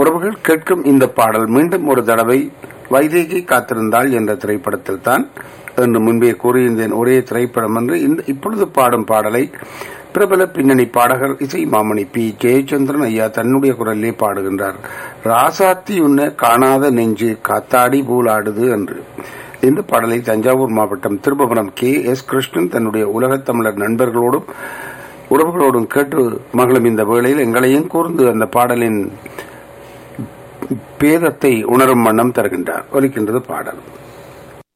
உறவுகள் கேட்கும் இந்த பாடல் மீண்டும் ஒரு தடவை வைதேகி காத்திருந்தாள் என்ற திரைப்படத்தில் தான் என்று முன்பே கூறியிருந்தேன் ஒரே திரைப்படம் என்று இந்த இப்பொழுது பாடும் பாடலை பிரபல பின்னணி பாடகர் இசை மாமணி பி ஜெயச்சந்திரன் ஐயா தன்னுடைய குரலிலே பாடுகின்றார் ராசாத்தி உன்ன காணாத நெஞ்சு காத்தாடி பூலாடுது என்று இந்த பாடலை தஞ்சாவூர் மாவட்டம் திருபுவனம் கே எஸ் கிருஷ்ணன் தன்னுடைய உலகத் தமிழர் நண்பர்களோடும் உறவுகளோடும் கேட்டு மகளும் இந்த வேளையில் எங்களையும் கூர்ந்து அந்த பாடலின் பேதத்தை உணரும் வண்ணம் தருகின்றார் ஒலிக்கின்றது பாடல்